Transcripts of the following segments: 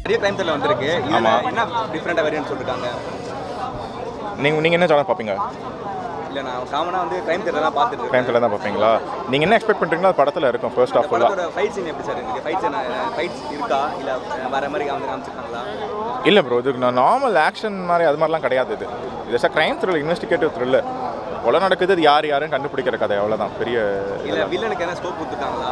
நிறைய டைம் தெரியல வந்திருக்கு இதுல என்ன டிஃப்ரெண்டாக வேரியன்ட் சொல்லிருக்காங்க நீங்கள் நீங்கள் என்ன ஜானர் பார்ப்பீங்க இல்லை நான் காமனாக வந்து டைம் தெரியல தான் பார்த்துட்டு இருக்கேன் டைம் தான் பார்ப்பீங்களா நீங்கள் என்ன எக்ஸ்பெக்ட் பண்ணுறீங்களோ அது படத்தில் இருக்கும் ஃபர்ஸ்ட் ஆஃப் ஃபுல்லாக படத்தோட ஃபைட் சீன் எப்படி சார் இருக்கு ஃபைட் சீன் ஃபைட்ஸ் இருக்கா இல்லை வேற மாதிரி வந்து காமிச்சிருக்காங்களா இல்லை ப்ரோ இது நான் நார்மல் ஆக்ஷன் மாதிரி அது மாதிரிலாம் கிடையாது இது இது sir crime thrill investigative thriller கொலை நடக்குது அது யார் யாருன்னு கண்டுபிடிக்கிற கதை அவ்வளோதான் பெரிய இல்லை வில்லனுக்கு என்ன ஸ்கோப் கொடுத்துருக்காங்களா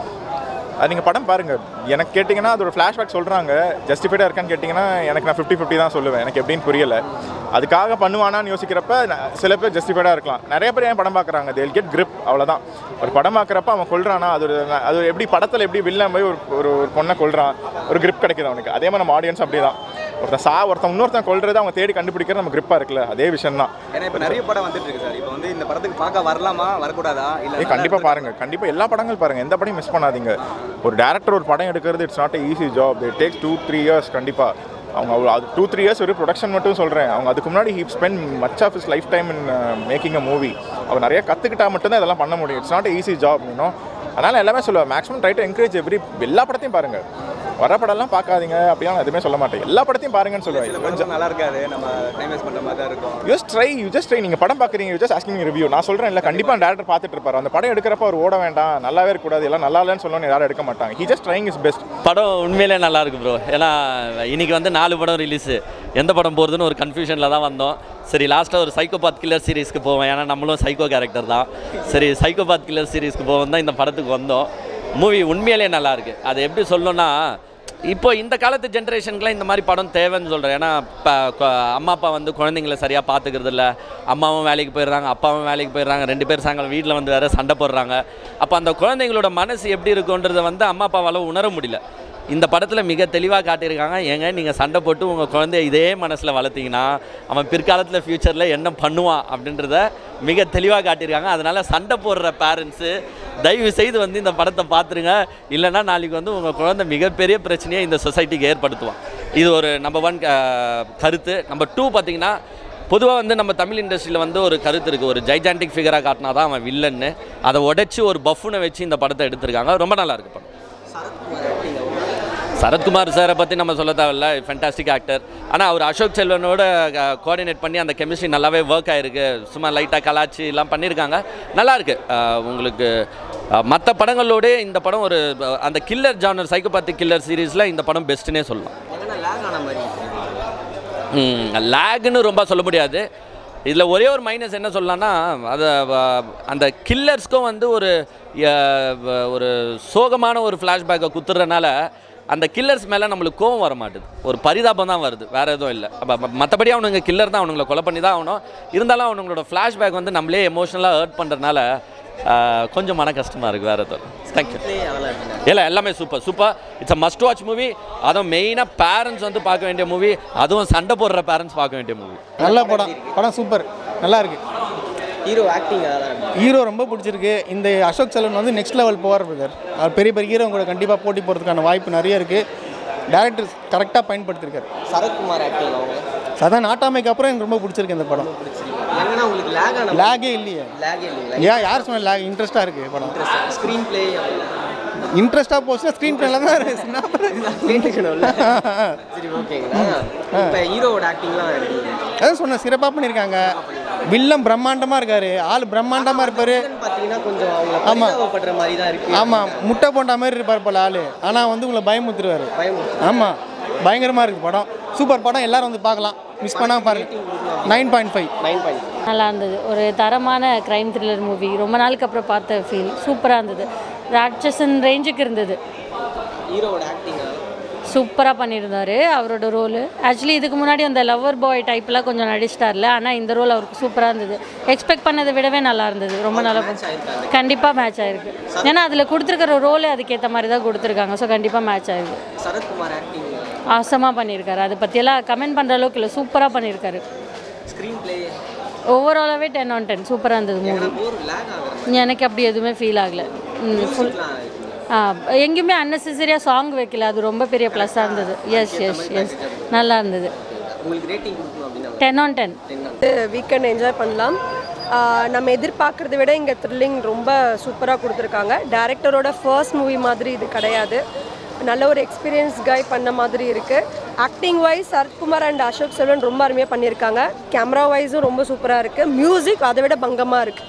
அது நீங்கள் படம் பாருங்கள் எனக்கு கேட்டிங்கன்னா அது ஒரு ஃப்ளாஷ்பேக் சொல்கிறாங்க ஜஸ்டிஃபைடாக இருக்கான்னு கேட்டிங்கன்னா எனக்கு நான் ஃபிஃப்டி ஃபிஃப்டி தான் சொல்லுவேன் எனக்கு எப்படின்னு புரியல அதுக்காக பண்ணுவானான்னு யோசிக்கிறப்ப ந- சில பேர் ஜஸ்டிஃபைடாக இருக்கலாம் நிறைய பேர் ஏன் படம் பார்க்குறாங்க தேல் கெட் grip அவ்வளோதான் ஒரு படம் பார்க்குறப்ப அவன் கொள்றானா அது ஒரு அது ஒரு எப்படி படத்தில் எப்படி வில்லன் போய் ஒரு ஒரு ஒரு பொண்ணை கொள்றான் ஒரு grip கிடைக்குது அவனுக்கு அதே மாதிரி நம்ம ஆடியன்ஸ் அப்படி தான் ஒருத்தன் சா ஒருத்தன் இன்னொருத்தன் கொள்றது அவங்க தேடி கண்டுபிடிக்கிறது நம்ம grip-ஆ இருக்குல்ல அதே விஷயம் தான் ஏன்னா இப்போ நிறைய படம் வந்துட்டு இருக்கு சார் இப்போ வந்து இந்த படத்துக்கு பார்க்க வரலாமா வரக்கூடாதா இல்லை ஏய் கண்டிப்பாக பாருங்க கண்டிப்பாக எல்லா படங்கள் பாருங்க எந்த படையும் மிஸ் பண்ணாதீங்க ஒரு டேரக்டர் ஒரு படம் எடுக்கிறது it's not easy job it takes two three years கண்டிப்பாக அவங்க அவ்வளோ அது டூ த்ரீ இயர்ஸ் ஒரு ப்ரொடக்ஷன் மட்டும் சொல்கிறேன் அவங்க அதுக்கு முன்னாடி he spend much of his life time in making a movie அவர் நிறைய கற்றுக்கிட்டா மட்டும்தான் இதெல்லாம் பண்ண முடியும் இட்ஸ் நாட் ஈஸி ஜாப் இன்னும் அதனால் எல்லாமே சொல்லுவேன் maximum try to encourage every எல்லா படத்தையும் பாருங்க வர படம்லாம் பார்க்காதீங்க அப்படிலாம் நான் எதுவுமே சொல்ல மாட்டேன் எல்லா படத்தையும் பாருங்கன்னு சில சொல்லுவேன் படம் நல்லா இருக்காது நம்ம டைம் வேஸ்ட் பண்ணுற மாதிரி தான் இருக்கும் use try you just try நீங்கள் படம் பார்க்குறீங்க யூ ஜஸ்ட் ஆஸ்கிங் ரிவ்யூ நான் சொல்கிறேன் இல்லை கண்டிப்பாக டேரக்டர் பார்த்துட்டு இருப்பார் அந்த படம் எடுக்கிறப்ப அவர் ஓட வேண்டாம் நல்லாவே இருக்கக்கூடாது எல்லாம் நல்லா இல்லைன்னு சொல்லணும்னு யாரும் எடுக்க மாட்டாங்க he just trying his best படம் உண்மையிலே நல்லா இருக்கு ப்ரோ ஏன்னா இன்னைக்கு வந்து நாலு படம் ரிலீஸு எந்த படம் போகிறதுன்னு ஒரு கன்ஃபியூஷனில் தான் வந்தோம் சரி லாஸ்ட்டாக ஒரு சைக்கோபாத் கில்லர் சீரிஸ்க்கு போவேன் ஏன்னா நம்மளும் சைக்கோ கேரக்டர் தான் சரி சைக்கோபாத் கில்லர் சீரிஸ்க்கு போவோம் தான் இந்த படத்துக்கு வந்தோம் மூவி உண்மையிலே நல்லா இருக்கு அது எப்படி சொல்லணும்னா இப்போ இந்த காலத்து ஜென்ரேஷனுக்குலாம் இந்த மாதிரி படம் தேவைன்னு சொல்கிறேன் ஏன்னா இப்போ கொ- அம்மா அப்பா வந்து குழந்தைங்கள சரியாக பார்த்துக்கிறது இல்ல அம்மாவும் வேலைக்கு போயிடுறாங்க அப்பாவும் வேலைக்கு போயிடுறாங்க ரெண்டு பேர் சாயங்காலம் வீட்டில் வந்து வேறு சண்டை போடுறாங்க அப்போ அந்த குழந்தைங்களோட மனசு எப்படி இருக்குன்றதை வந்து அம்மா அப்பாவால் உணர முடியல இந்த படத்தில் மிக தெளிவாக காட்டியிருக்காங்க ஏங்க நீங்கள் சண்டை போட்டு உங்கள் குழந்தைய இதே மனசில் வளர்த்தீங்கன்னா அவன் பிற்காலத்தில் ஃப்யூச்சரில் என்ன பண்ணுவான் அப்படின்றத மிக தெளிவாக காட்டியிருக்காங்க அதனால் சண்டை போடுற பேரண்ட்ஸு தயவு செய்து வந்து இந்த படத்தை பார்த்துருங்க இல்லைன்னா நாளைக்கு வந்து உங்கள் குழந்தை மிகப்பெரிய பிரச்சனையை இந்த சொசைட்டிக்கு ஏற்படுத்துவான் இது ஒரு நம்பர் ஒன் கருத்து நம்பர் டூ பார்த்தீங்கன்னா பொதுவாக வந்து நம்ம தமிழ் இண்டஸ்ட்ரியில் வந்து ஒரு கருத்து இருக்குது ஒரு ஜைஜாண்டிக் ஃபிகராக காட்டினா தான் அவன் வில்லன்னு அதை உடைச்சி ஒரு பஃபுனை வச்சு இந்த படத்தை எடுத்திருக்காங்க ரொம்ப நல்லா இருக்கு படம் சரத்குமார் சாரை பற்றி நம்ம சொல்ல தேவையில்ல ஃபென்டாஸ்டிக் ஆக்டர் ஆனால் அவர் அசோக் செல்வனோட கோஆர்டினேட் பண்ணி அந்த கெமிஸ்ட்ரி நல்லாவே ஒர்க் ஆயிருக்கு சும்மா லைட்டாக கலாச்சி எல்லாம் பண்ணியிருக்காங்க நல்லா இருக்கு அஹ், உங்களுக்கு மற்ற படங்களோட இந்த படம் ஒரு அஹ், அந்த கில்லர் ஜானர் சைக்கோபாத்திக் கில்லர் சீரீஸில் இந்த படம் பெஸ்ட்டுனே சொல்லலாம் லேக்னு ரொம்ப சொல்ல முடியாது இதில் ஒரே ஒரு மைனஸ் என்ன சொல்லலாம்னா அதை வ- அந்த கில்லர்ஸ்க்கும் வந்து ஒரு அஹ், வ- ஒரு சோகமான ஒரு ஃப்ளாஷ்பேக்கை குத்துறதுனால அந்த கில்லர்ஸ் மேலே நம்மளுக்கு கோவம் வர மாட்டுது ஒரு பரிதாபம் தான் வருது வேறு எதுவும் இல்லை மற்றபடி அவனுங்க கில்லர் தான் அவனுங்களை கொலை பண்ணி தான் ஆகணும் இருந்தாலும் அவனுங்களோட ஃப்ளாஷ்பேக் வந்து நம்மளே எமோஷனலாக ஹர்ட் பண்ணுறதுனால கொஞ்சம் மன கஷ்டமாக இருக்குது வேறு எதுவும் தேங்க்யூ இல்லை எல்லாமே super super it's a must watch movie அதுவும் மெயினாக பேரண்ட்ஸ் வந்து பார்க்க வேண்டிய மூவி அதுவும் சண்டை போடுற பேரண்ட்ஸ் பார்க்க வேண்டிய மூவி நல்ல படம் படம் சூப்பர் நல்லா இருக்கு ஹீரோ ஆக்டிங் அதெல்லாம் ஹீரோ ரொம்ப பிடிச்சிருக்கு இந்த அசோக் செல்வன் வந்து நெக்ஸ்ட் லெவல் போவார் பிரதர் அவர் பெரிய பெரிய ஹீரோ கூட கண்டிப்பாக போட்டி போகிறதுக்கான வாய்ப்பு நிறைய இருக்குது டேரக்டர் கரெக்டாக பயன்படுத்திருக்காரு சரத்குமார் ஆக்டிங் அவங்க அதான் நாட்டாமைக்கு அப்புறம் எனக்கு ரொம்ப பிடிச்சிருக்கு இந்த படம் என்னன்னா உங்களுக்கு லேக் ஆன லேகே இல்லையே லேக் இல்லைங்களா ஏன் யார் சொன்ன லேக் இன்ட்ரெஸ்ட்டாக இருக்குது படம் ஸ்க்ரீன் பிளே இன்ட்ரெஸ்ட்டாக போச்சுன்னா ஸ்க்ரீன் பிளேல தான் இருக்கு கேட்டுக்கணும்ல சரி ஓகேங்களா இப்போ ஹீரோவோட ஆக்டிங்லாம் எப்படி அதான் சொன்னேன் சிறப்பாக பண்ணியிருக்காங்க வில்லம் பிரம்மாண்டமாக இருக்காரு ஆள் பிரம்மாண்டமாக இருப்பார் பார்த்தீங்கன்னா கொஞ்சம் அவங்கள ஆமா. பரிதாபப்படுற மாதிரி தான் இருக்கு ஆமாம் முட்டை போண்டா மாதிரி இருப்பார் போல ஆள் ஆனால் வந்து உங்களை பயமுத்துருவார் பயமுறுத்து. ஆமாம் பயங்கரமாக இருக்குது படம் சூப்பர் படம் எல்லாரும் வந்து பார்க்கலாம் மிஸ் பண்ணாமல் பாருங்க nine point five nine point நல்லா இருந்தது ஒரு தரமான க்ரைம் த்ரில்லர் மூவி ரொம்ப நாளுக்கு அப்புறம் பார்த்த ஃபீல் சூப்பராக இருந்தது ராட்சசன் ரேஞ்சுக்கு இருந்தது ஹீரோவோட ஆக்டிங் சூப்பராக பண்ணியிருந்தாரு அவரோட ரோலு ஆக்சுவலி இதுக்கு முன்னாடி அந்த லவ்வர் பாய் டைப்லாம் கொஞ்சம் நடிச்சிட்டார்ல ஆனால் இந்த ரோல் அவருக்கு சூப்பராக இருந்தது எக்ஸ்பெக்ட் பண்ணதை விடவே நல்லா இருந்தது ரொம்ப நல்லா கண்டிப்பாக மேட்ச் ஆயிருக்கு ஏன்னா அதில் கொடுத்துருக்கிற ரோலே அதுக்கேற்ற மாதிரி தான் கொடுத்துருக்காங்க ஸோ கண்டிப்பாக மேட்ச் ஆயிருக்கு சரத்குமார் ஆக்டிங் ஆசமாக பண்ணியிருக்காரு அதை பற்றியெல்லாம் கமெண்ட் பண்ணுற அளவுக்கு இல்லை சூப்பராக பண்ணியிருக்காரு ஸ்க்ரீன் பிளே ஓவராலாகவே டென் ஆன் டென் சூப்பராக இருந்தது மூவி ஒரு லேக் ஆகுற எனக்கு அப்படி எதுவுமே ஃபீல் ஆகல ஃபுல் ஆ எங்கேயுமே அன்னெசரியாக சாங் வைக்கல அது ரொம்ப பெரிய ப்ளஸ்ஸாக இருந்தது எஸ் எஸ் எஸ் நல்லா இருந்தது உங்களுக்கு ரேட்டிங் கொடுக்கணும் அப்படின்னா ten on ten weekend enjoy பண்ணலாம் ஆஹ் நம்ம எதிர்பார்க்கறத விட இங்கே த்ரில்லிங் ரொம்ப சூப்பராக கொடுத்துருக்காங்க டேரக்டரோட ஃபர்ஸ்ட் மூவி மாதிரி இது கிடையாது நல்ல ஒரு எக்ஸ்பீரியன்ஸ் கை பண்ண மாதிரி இருக்குது acting wise Sarathkumar and Ashok Selvan ரொம்ப அருமையாக பண்ணியிருக்காங்க கேமரா வைஸும் ரொம்ப சூப்பராக இருக்குது மியூசிக் அதை விட பங்கமாக இருக்குது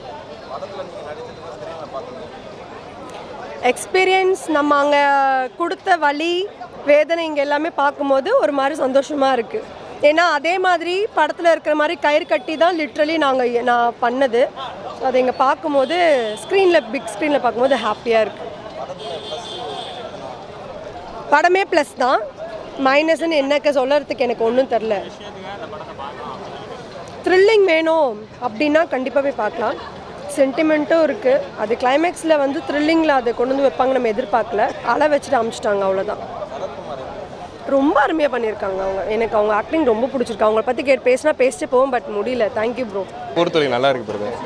எக்ஸ்பீரியன்ஸ் நம்ம அங்கே கொடுத்த வலி வேதனை இங்கே எல்லாமே பார்க்கும்போது ஒரு மாதிரி சந்தோஷமாக இருக்குது ஏன்னா அதே மாதிரி படத்தில் இருக்கிற மாதிரி கயிறு கட்டி தான் லிட்ரலி நாங்கள் நான் பண்ணது ஸோ அதை இங்கே பார்க்கும்போது ஸ்க்ரீனில் பிக் ஸ்க்ரீனில் பார்க்கும்போது ஹாப்பியாக இருக்குது படமே ப்ளஸ் தான் மைனஸ்ன்னு என்னக்க சொல்லறதுக்கு எனக்கு ஒன்றும் தெரில த்ரில்லிங் வேணும் அப்படின்னா கண்டிப்பாக போய் பார்க்கலாம் சென்டிமெண்ட்டும் இருக்குது அது கிளைமேக்ஸில் வந்து த்ரில்லிங்கில் அதை கொண்டு வந்து வைப்பாங்க நம்ம எதிர்பார்க்கல அலை வச்சுட்டு அமிச்சிட்டாங்க அவ்வளோதான் ரொம்ப அருமையாக பண்ணியிருக்காங்க அவங்க எனக்கு அவங்க ஆக்டிங் ரொம்ப பிடிச்சிருக்கு அவங்கள பற்றி கேட்டு பேசினா பேசிட்டு போவோம் பட் முடியல தேங்க்யூ ப்ரோ பொறுத்தவரை நல்லா இருக்கு பிரதர்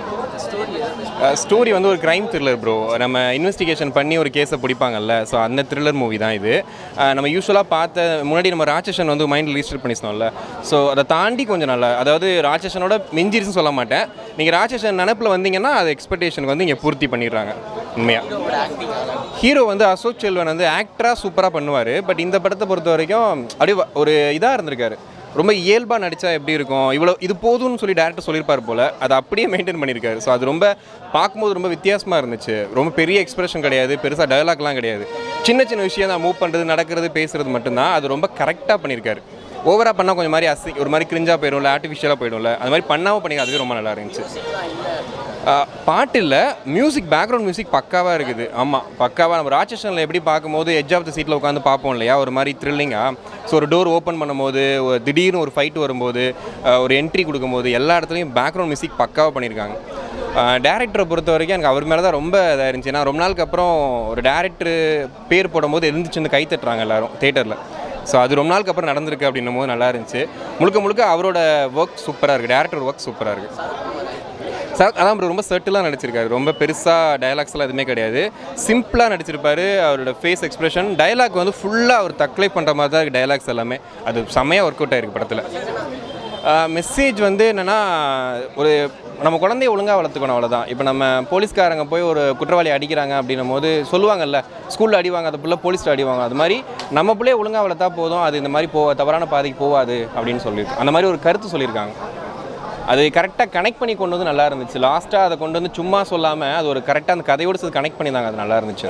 ஸ்டோரி வந்து ஒரு கிரைம் த்ரில்லர் ப்ரோ நம்ம இன்வெஸ்டிகேஷன் பண்ணி ஒரு கேஸை பிடிப்பாங்கல்ல ஸோ அந்த த்ரில்லர் மூவி தான் இது அஹ் நம்ம யூஸ்வலாக பார்த்த முன்னாடி நம்ம ராட்சசன் வந்து மைண்ட் ரிஜிஸ்டர் பண்ணியிருந்தோம்ல ஸோ அதை தாண்டி கொஞ்சம் நல்லா அதாவது ராட்சசனோட மிஞ்சிருச்சுன்னு சொல்ல மாட்டேன் நீங்கள் ராட்சசன் நினப்பில் வந்தீங்கன்னா அது எக்ஸ்பெக்டேஷனுக்கு வந்து இங்கே பூர்த்தி பண்ணிடுறாங்க உண்மையாக ஹீரோ வந்து அசோக் செல்வன் வந்து ஆக்டராக சூப்பராக பண்ணுவார் பட் இந்த படத்தை பொறுத்த வரைக்கும் அப்படியே வ- ஒரு இதாக இருந்திருக்காரு ரொம்ப இயல்பாக நடித்தா எப்படி இருக்கும் இவ்வளோ இது போதும்னு சொல்லி டேரக்டர் சொல்லியிருப்பார் போல் அதை அப்படியே மெயின்டைன் பண்ணியிருக்காரு ஸோ அது ரொம்ப பார்க்கும்போது ரொம்ப வித்தியாசமாக இருந்துச்சு ரொம்ப பெரிய எக்ஸ்பிரஷன் கிடையாது பெருசாக டயலாக்லாம் கிடையாது சின்ன சின்ன விஷயம் தான் மூவ் பண்ணுறது நடக்கிறது பேசுறது மட்டும்தான் அது ரொம்ப கரெக்டாக பண்ணியிருக்காரு ஓவராக பண்ணால் கொஞ்சம் மாதிரி அசி ஒரு மாதிரி கிரிஞ்சாக போயிடும்ல ஆர்டிஃபிஷியலாக போயிடும்ல அது மாதிரி பண்ணாமல் பண்ணி அதுவே ரொம்ப நல்லா இருந்துச்சு ஆஹ் பாட்டு இல்லை மியூசிக் பேக்ரவுண்ட் மியூசிக் பக்காவாக இருக்குது ஆமாம் பக்காவாக நம்ம ராட்சசனில் எப்படி பார்க்கும்போது எட்ஜ் ஆஃப் த சீட்டில் உட்காந்து பார்ப்போம் இல்லையா ஒரு மாதிரி த்ரில்லிங்காக ஸோ ஒரு டோர் ஓப்பன் பண்ணும்போது ஒரு திடீர்னு ஒரு ஃபைட் வரும்போது ஆஹ் ஒரு என்ட்ரி கொடுக்கும்போது எல்லா இடத்துலையும் பேக்ரவுண்ட் மியூசிக் பக்காவாக பண்ணியிருக்காங்க டேரக்டரை பொறுத்த வரைக்கும் எனக்கு அவர் மேலே தான் ரொம்ப இதாக இருந்துச்சு ஏன்னா ரொம்ப நாளுக்கு அப்புறம் ஒரு டேரக்டர் பேர் போடும்போது இருந்துச்சுன்னு கை தட்டுறாங்க எல்லாரும் தேட்டரில் ஸோ அது ரொம்ப நாளுக்கு அப்புறம் நடந்திருக்கு அப்படின்னும் போது நல்லா இருந்துச்சு முழுக்க முழுக்க அவரோட ஒர்க் சூப்பராக இருக்குது டேரக்டர் ஒர்க் சூப்பராக இருக்குது சார் அதான் bro ரொம்ப சர்ட்டிலாக நடிச்சிருக்காரு ரொம்ப பெருசாக டயலாக்ஸ்லாம் எதுவுமே கிடையாது சிம்பிளாக நடிச்சிருப்பாரு அவரோட ஃபேஸ் எக்ஸ்பிரஷன் டயலாக் வந்து ஃபுல்லாக அவர் தக்லை பண்ணுற மாதிரி தான் இருக்குது டயலாக்ஸ் எல்லாமே அது செம்மையாக ஒர்க் அவுட் ஆயிருக்கு படத்தில் மெசேஜ் வந்து என்னென்னா ஒரு நம்ம குழந்தைய ஒழுங்காக வளர்த்துக்கணும் அவ்வளோதான் இப்போ நம்ம போலீஸ்காரங்க போய் ஒரு குற்றவாளி அடிக்கிறாங்க அப்படின்னும் போது சொல்லுவாங்கல்ல ஸ்கூலில் அடிவாங்க அந்த பிள்ளை போலீஸில் அடிவாங்க அது மாதிரி நம்ம பிள்ளைய ஒழுங்காக வளர்த்தா போதும் அது இந்த மாதிரி போ தவறான பாதைக்கு போகாது அப்படின்னு சொல்லியிருக்கு அந்த மாதிரி ஒரு கருத்து சொல்லியிருக்காங்க அது கரெக்டாக கனெக்ட் பண்ணி கொண்டு வந்து நல்லா இருந்துச்சு லாஸ்ட்டாக அதை கொண்டு வந்து சும்மா சொல்லாமல் அது ஒரு கரெக்டாக அந்த கதையோடு சேர்த்து கனெக்ட் பண்ணியிருந்தாங்க அது நல்லா இருந்துச்சு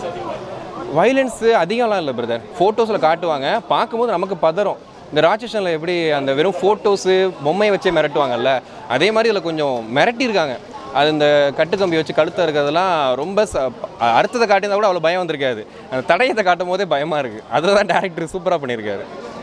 வைலன்ஸு அதிகம்லாம் இல்லை பிரதர் ஃபோட்டோஸில் காட்டுவாங்க பார்க்கும்போது நமக்கு பதறும் இந்த ராட்சசனில் எப்படி அந்த வெறும் ஃபோட்டோஸு பொம்மையை வச்சே மிரட்டுவாங்கல்ல அதே மாதிரி இதில் கொஞ்சம் மிரட்டியிருக்காங்க அது இந்த கட்டுக்கம்பி வச்சு கழுத்த இருக்கிறதெல்லாம் ரொம்ப ச அறுத்ததை காட்டியிருந்தா கூட அவ்வளோ பயம் வந்திருக்காது அந்த தடயத்தை காட்டும் போதே பயமாக இருக்குது அதில் தான் டேரக்டர் சூப்பராக பண்ணியிருக்காரு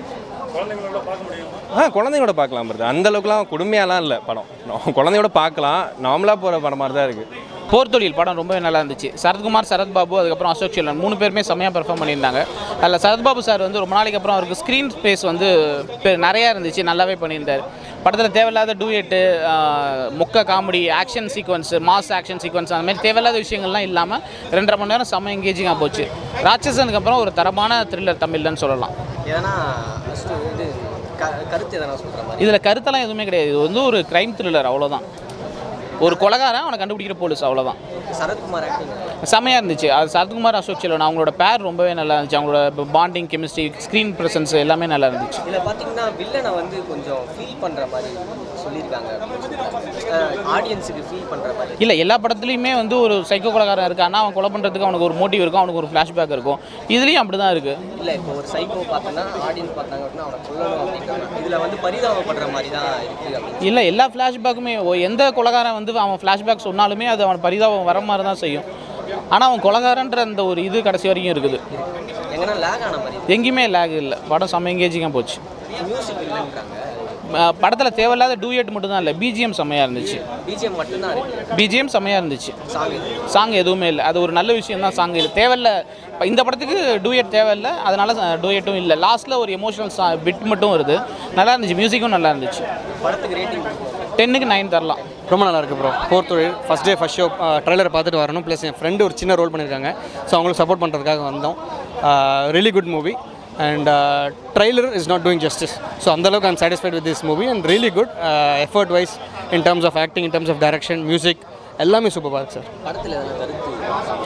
ஆ குழந்தையோட பார்க்கலாம் பிரதர் அந்த அளவுக்குலாம் கொடுமையாலாம் இல்லை படம் குழந்தையோட பார்க்கலாம் நார்மலாக போகிற படம் மாதிரி தான் இருக்குது போர் தொழில் படம் ரொம்பவே நல்லா இருந்துச்சு சரத்குமார் சரத்பாபு அதுக்கப்புறம் அசோக் செல்வன் மூணு பேருமே செம்மையாக பெர்ஃபார்ம் பண்ணியிருந்தாங்க அதில் சரத்பாபு சார் வந்து ரொம்ப நாளைக்கு அப்புறம் அவருக்கு ஸ்க்ரீன் ஸ்பேஸ் வந்து பெ- நிறையா இருந்துச்சு நல்லாவே பண்ணியிருந்தார் படத்தில் தேவையில்லாத டூயட்டு முக்க comedy action sequence mass action sequence அந்த மாதிரி தேவையில்லாத விஷயங்கள்லாம் இல்லாமல் ரெண்டரை மணி நேரம் செம்ம எங்கேஜிங்காக போச்சு ராட்சசனுக்கு அப்புறம் ஒரு தரமான த்ரில்லர் தமிழ்லன்னு சொல்லலாம் எதனா stu- இது க- கருத்து எதனா சொல்கிற மாதிரி இதில் கருத்தெல்லாம் எதுவுமே கிடையாது இது வந்து ஒரு கிரைம் த்ரில்லர் அவ்வளோதான் ஒரு கொலகாரன் அவனை கண்டுபிடிக்கிற போலீஸ் அவ்வளோதான் சரத்குமார் ஆக்டிங் செம்மையாக இருந்துச்சு அது சரத்குமார் அசோக் செல்வன் அவங்களோட பேர் ரொம்பவே நல்லா இருந்துச்சு அவங்களோட பாண்டிங் கெமிஸ்ட்ரி ஸ்க்ரீன் ப்ரெசன்ஸ் எல்லாமே நல்லா இருந்துச்சு இதில் பார்த்தீங்கன்னா வில்லனை வந்து கொஞ்சம் ஃபீல் பண்ணுற மாதிரி சொல்லியிருக்காங்க ஆடியன்ஸுக்கு ஃபீல் பண்ணுற மாதிரி இல்லை எல்லா படத்துலையுமே வந்து ஒரு சைக்கோ கொலகாரன் இருக்கான்னா அவன் கொலை பண்ணுறதுக்கு அவனுக்கு ஒரு மோட்டிவ் இருக்கும் அவனுக்கு ஒரு ஃப்ளாஷ்பேக் இருக்கும் இதுலேயும் அப்படி தான் இருக்குது இல்லை இப்போ ஒரு சைக்கோ பார்த்தோன்னா ஆடியன்ஸ் பார்த்தாங்க அப்படின்னா அவனை கொல்லணும் அப்படின்றாங்க இதில் வந்து பரிதாபப்படுற மாதிரி தான் இருக்குது அப்படின்னு இல்லை எல்லா ஃப்ளாஷ்பேக்குமே எந்த கொலகாரன் வந்து அவன் ஃப்ளாஷ்பேக் சொன்னாலுமே அது அவன் பரிதாபம் வர மாதிரி தான் செய்யும் ஆனால் அவன் கொலகாரன்ற அந்த ஒரு இது கடைசி வரைக்கும் இருக்குது எங்கன்னா லேக் ஆன மாதிரி எங்கேயுமே லேக் இல்லை படம் செம்ம எங்கேஜிங்காக போச்சு மியூசிக் இல்லைன்றாங்க படத்தில் தேவையில்லாத டூயட் மட்டும் தான் இல்லை பிஜிஎம் செம்மையாக இருந்துச்சு பிஜிஎம் மட்டும்தான் இருக்கு பிஜிஎம் செம்மையாக இருந்துச்சு சாங் சாங் எதுவுமே இல்லை அது ஒரு நல்ல விஷயம் தான் சாங் இல்லை தேவையில்ல இப்ப இந்த படத்துக்கு டூயட் தேவையில்ல அதனால டூயட்டும் இல்லை லாஸ்ட்டில் ஒரு எமோஷனல் சா பிட் மட்டும் வருது நல்லா இருந்துச்சு மியூசிக்கும் நல்லா இருந்துச்சு படத்துக்கு ரேட்டிங் டென்னுக்கு நைன் தரலாம் ரொம்ப நல்லா இருக்கு ப்ரோ ஃபோர்த் தொழில் ஃபஸ்ட் டே ஃபஸ்ட் ஷோ ட்ரைலரை பார்த்துட்டு வரணும் ப்ளஸ் என் ஃப்ரெண்டு ஒரு சின்ன ரோல் பண்ணியிருக்காங்க ஸோ அவங்களுக்கு சப்போர்ட் பண்ணுறதுக்காக வந்தோம் really good movie and trailer is not doing justice so அந்தளவுக்கு I'm satisfied with this movie and really good effort wise in terms of acting in terms of direction music எல்லாமே சூப்பராக இருக்கு sir படத்தில் எதனா கருத்து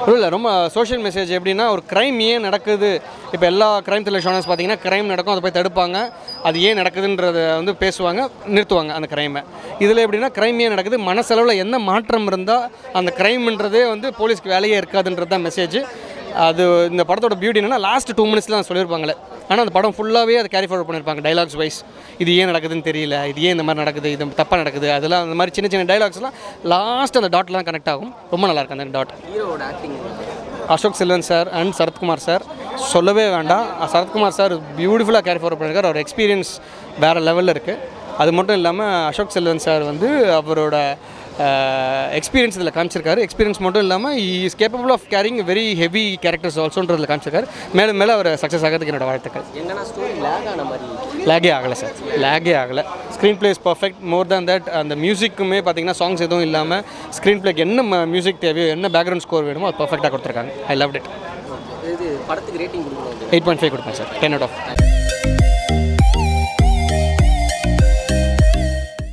இல்லை ரொம்ப சோஷியல் மெசேஜ் எப்படின்னா ஒரு க்ரைம் ஏன் நடக்குது இப்போ எல்லா க்ரைம் த்ரில்லர் ஷானர்ஸ் பார்த்தீங்கன்னா க்ரைம் நடக்கும் அதை போய் தடுப்பாங்க அது ஏன் நடக்குதுன்றத வந்து பேசுவாங்க நிறுத்துவாங்க அந்த க்ரைமை இதில் எப்படின்னா க்ரைம் ஏன் நடக்குது மனசளவில் என்ன மாற்றம் இருந்தால் அந்த க்ரைம்ன்றதே வந்து போலீஸ்க்கு வேலையே இருக்காதுன்றது தான் மெசேஜ் அது இந்த படத்தோட பியூட்டி என்னன்னா லாஸ்ட் டூ மினிட்ஸ்ல தான் சொல்லியிருப்பாங்களே ஆனால் அந்த படம் ஃபுல்லாகவே அதை கேரி ஃபார்வர்ட் பண்ணியிருப்பாங்க டைலாக்ஸ் வைஸ் இது ஏன் நடக்குதுன்னு தெரியல இது ஏன் இந்த மாதிரி நடக்குது இது தப்பாக நடக்குது அதெல்லாம் அந்த மாதிரி சின்ன சின்ன டைலாக்ஸ்லாம் லாஸ்ட் அந்த டாட்லாம் கனெக்ட் ஆகும் ரொம்ப நல்லா இருக்கு அந்த டாட் ஹீரோவோட acting Ashok Selvan sir and Sarathkumar sir சொல்லவே வேண்டாம் சரத்குமார் சார் பியூட்டிஃபுல்லாக கேரி ஃபார்வர்ட் பண்ணியிருக்காரு அவர் எக்ஸ்பீரியன்ஸ் வேறு லெவலில் இருக்குது அது மட்டும் இல்லாமல் அசோக் செல்வன் சார் வந்து அவரோட எக்ஸ்பீரியன்ஸ் இதில் காமிச்சிருக்காரு எக்ஸ்பீரியன்ஸ் மட்டும் இல்லாமல் is capable of carrying very heavy characters ஆல்சோன்றதில் காமிச்சிருக்காரு மேலும் மேலே அவர் சக்ஸஸ் ஆகிறதுக்கு என்னோட வாழ்த்துக்கள் எங்கன்னா ஸ்டோரி லேக் ஆன மாதிரி லேகே ஆகலை சார் லேகே ஆகலை screen plays perfect more than that அந்த மியூசிக்குமே பார்த்தீங்கன்னா சாங்ஸ் எதுவும் இல்லாமல் ஸ்க்ரீன் பிளேக்கு என்ன மியூசிக் தேவையோ என்ன பேக்ரவுண்ட் ஸ்கோர் வேணுமோ அது பர்ஃபெக்டாக கொடுத்துருக்காங்க ஐ லவ் இட் இது படத்துக்கு ரேட்டிங் கொடுக்கணும் எயிட் பாயிண்ட் ஃபைவ் கொடுப்பேன் சார் டென் அவுட் ஆஃப்